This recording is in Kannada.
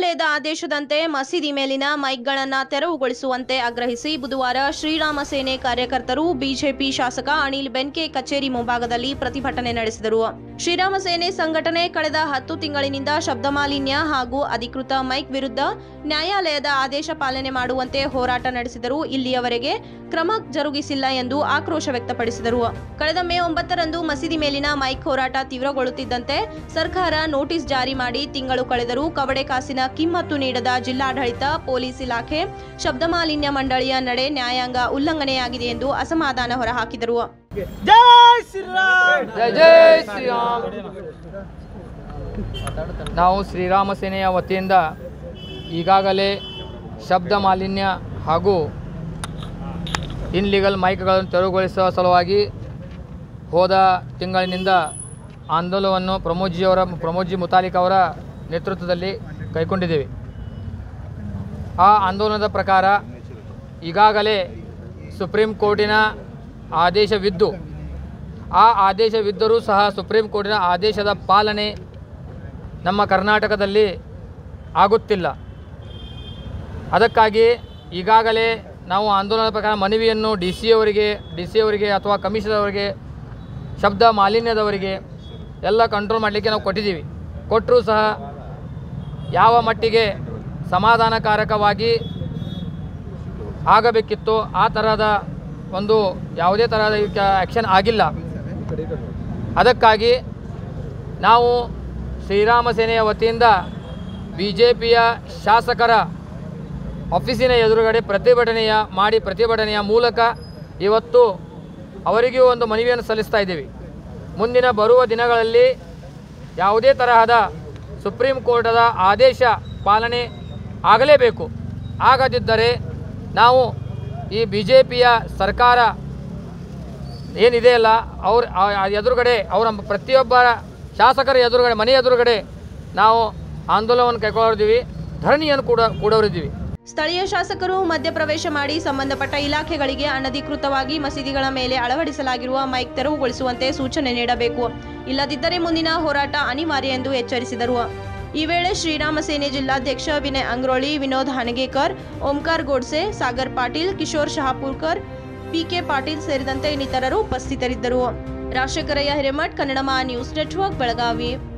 ನ್ಯಾಯಾಲಯದ ಆದೇಶದಂತೆ ಮಸೀದಿ ಮೇಲಿನ ಮೈಕ್ಗಳನ್ನು ತೆರವುಗೊಳಿಸುವಂತೆ ಆಗ್ರಹಿಸಿ ಬುಧವಾರ ಶ್ರೀರಾಮ ಸೇನೆ ಕಾರ್ಯಕರ್ತರು ಬಿಜೆಪಿ ಶಾಸಕ ಅನಿಲ್ ಬೆನ್ಕೆ ಕಚೇರಿ ಮುಂಭಾಗದಲ್ಲಿ ಪ್ರತಿಭಟನೆ ನಡೆಸಿದರು ಶ್ರೀರಾಮ ಸೇನೆ ಸಂಘಟನೆ ಕಳೆದ ಹತ್ತು ತಿಂಗಳಿನಿಂದ ಶಬ್ದ ಮಾಲಿನ್ಯ ಹಾಗೂ ಅಧಿಕೃತ ಮೈಕ್ ವಿರುದ್ಧ ನ್ಯಾಯಾಲಯದ ಆದೇಶ ಪಾಲನೆ ಮಾಡುವಂತೆ ಹೋರಾಟ ನಡೆಸಿದರೂ ಇಲ್ಲಿಯವರೆಗೆ ಕ್ರಮ ಜರುಗಿಸಿಲ್ಲ ಎಂದು ಆಕ್ರೋಶ ವ್ಯಕ್ತಪಡಿಸಿದರು ಕಳೆದ ಮೇ ಒಂಬತ್ತರಂದು ಮಸೀದಿ ಮೇಲಿನ ಮೈಕ್ ಹೋರಾಟ ತೀವ್ರಗೊಳ್ಳುತ್ತಿದ್ದಂತೆ ಸರ್ಕಾರ ನೋಟಿಸ್ ಜಾರಿ ಮಾಡಿ ತಿಂಗಳು ಕಳೆದರೂ ಕವಡೆ ಕಾಸಿನ ಕಿಮ್ಮತ್ತು ನೀಡದ ಜಿಲ್ಲಾಡಳಿತ ಪೊಲೀಸ್ ಇಲಾಖೆ ಶಬ್ದ ಮಾಲಿನ್ಯ ಮಂಡಳಿಯ ನಡೆ ನ್ಯಾಯಾಂಗ ಉಲ್ಲಂಘನೆಯಾಗಿದೆ ಎಂದು ಅಸಮಾಧಾನ ಹೊರಹಾಕಿದರು ಜೈ ಶ್ರೀರಾಮ್ ಜೈ ಜೈ ಶ್ರೀರಾಮ್ ನಾವು ಶ್ರೀರಾಮ ಸೇನೆಯ ವತಿಯಿಂದ ಈಗಾಗಲೇ ಶಬ್ದ ಮಾಲಿನ್ಯ ಹಾಗೂ ಇನ್ಲೀಗಲ್ ಮೈಕ್ಗಳನ್ನು ತೆರವುಗೊಳಿಸುವ ಸಲುವಾಗಿ ಹೋದ ತಿಂಗಳಿನಿಂದ ಆಂದೋಲನವನ್ನು ಪ್ರಮೋದ್ಜಿಯವರ ಪ್ರಮೋದ್ಜಿ ಮುತಾಲಿಕ್ ಅವರ ನೇತೃತ್ವದಲ್ಲಿ ಕೈಗೊಂಡಿದ್ದೇವೆ ಆ ಆಂದೋಲನದ ಪ್ರಕಾರ ಈಗಾಗಲೇ ಸುಪ್ರೀಂ ಕೋರ್ಟಿನ ಆದೇಶವಿದ್ದು ಆ ಆದೇಶವಿದ್ದರೂ ಸಹ ಸುಪ್ರೀಂ ಕೋರ್ಟಿನ ಆದೇಶದ ಪಾಲನೆ ನಮ್ಮ ಕರ್ನಾಟಕದಲ್ಲಿ ಆಗುತ್ತಿಲ್ಲ ಅದಕ್ಕಾಗಿ ಈಗಾಗಲೇ ನಾವು ಆಂದೋಲನದ ಪ್ರಕಾರ ಮನವಿಯನ್ನು ಡಿ ಸಿ ಅವರಿಗೆ ಡಿ ಸಿ ಅವರಿಗೆ ಅಥವಾ ಕಮಿಷನರ್ ಅವರಿಗೆ ಶಬ್ದ ಮಾಲಿನ್ಯದವರಿಗೆ ಎಲ್ಲ ಕಂಟ್ರೋಲ್ ಮಾಡಲಿಕ್ಕೆ ನಾವು ಕೊಟ್ಟಿದ್ದೀವಿ ಕೊಟ್ಟರೂ ಸಹ ಯಾವ ಮಟ್ಟಿಗೆ ಸಮಾಧಾನಕಾರಕವಾಗಿ ಆಗಬೇಕಿತ್ತು ಆ ತರಹದ ಒಂದು ಯಾವುದೇ ತರಹದ ಆ್ಯಕ್ಷನ್ ಆಗಿಲ್ಲ ಅದಕ್ಕಾಗಿ ನಾವು ಶ್ರೀರಾಮ ಸೇನೆಯ ವತಿಯಿಂದ ಬಿ ಜೆ ಪಿಯ ಶಾಸಕರ ಆಫೀಸಿನ ಎದುರುಗಡೆ ಪ್ರತಿಭಟನೆಯ ಮಾಡಿ ಪ್ರತಿಭಟನೆಯ ಮೂಲಕ ಇವತ್ತು ಅವರಿಗೂ ಒಂದು ಮನವಿಯನ್ನು ಸಲ್ಲಿಸ್ತಾ ಇದ್ದೀವಿ ಮುಂದಿನ ಬರುವ ದಿನಗಳಲ್ಲಿ ಯಾವುದೇ ತರಹದ ಸುಪ್ರೀಂ ಕೋರ್ಟದ ಆದೇಶ ಪಾಲನೆ ಆಗಲೇಬೇಕು ಆಗದಿದ್ದರೆ ನಾವು ಈ ಬಿ ಜೆ ಪಿಯ ಸರ್ಕಾರ ಏನಿದೆಯಲ್ಲ ಅವ್ರ ಆ- ಆ ಎದುರುಗಡೆ ಅವರ ಪ್ರತಿಯೊಬ್ಬರ ಶಾಸಕರ ಎದುರುಗಡೆ ಮನೆ ಎದುರುಗಡೆ ನಾವು ಆಂದೋಲನವನ್ನು ಕೈಗೊಳ್ಳಿದ್ದೀವಿ ಧರಣಿಯನ್ನು ಕೂಡ ಕೂಡವರಿದ್ದೀವಿ ಸ್ಥಳೀಯ ಶಾಸಕರು ಮಧ್ಯಪ್ರವೇಶ ಮಾಡಿ ಸಂಬಂಧಪಟ್ಟ ಇಲಾಖೆಗಳಿಗೆ ಅನಧಿಕೃತವಾಗಿ ಮಸೀದಿಗಳ ಮೇಲೆ ಅಳವಡಿಸಲಾಗಿರುವ ಮೈಕ್ ತೆರವುಗೊಳಿಸುವಂತೆ ಸೂಚನೆ ನೀಡಬೇಕು ಇಲ್ಲದಿದ್ದರೆ ಮುಂದಿನ ಹೋರಾಟ ಅನಿವಾರ್ಯ ಎಂದು ಎಚ್ಚರಿಸಿದರು ಈ ವೇಳೆ ಶ್ರೀರಾಮ ಸೇನೆ ಜಿಲ್ಲಾಧ್ಯಕ್ಷ ವಿನಯ್ ಅಂಗ್ರೋಳಿ ವಿನೋದ್ ಹನಗೇಕರ್ ಓಂಕಾರ್ ಗೋಡ್ಸೆ ಸಾಗರ್ ಪಾಟೀಲ್ ಕಿಶೋರ್ ಶಹಾಪುರ್ಕರ್ ಪಿಕೆ ಪಾಟೀಲ್ ಸೇರಿದಂತೆ ಇನ್ನಿತರರು ಉಪಸ್ಥಿತರಿದ್ದರು ರಾಜಶೇಖರಯ್ಯ ಹಿರೇಮಠ್ ಕನ್ನಡಮ ನ್ಯೂಸ್ ನೆಟ್ವರ್ಕ್ ಬೆಳಗಾವಿ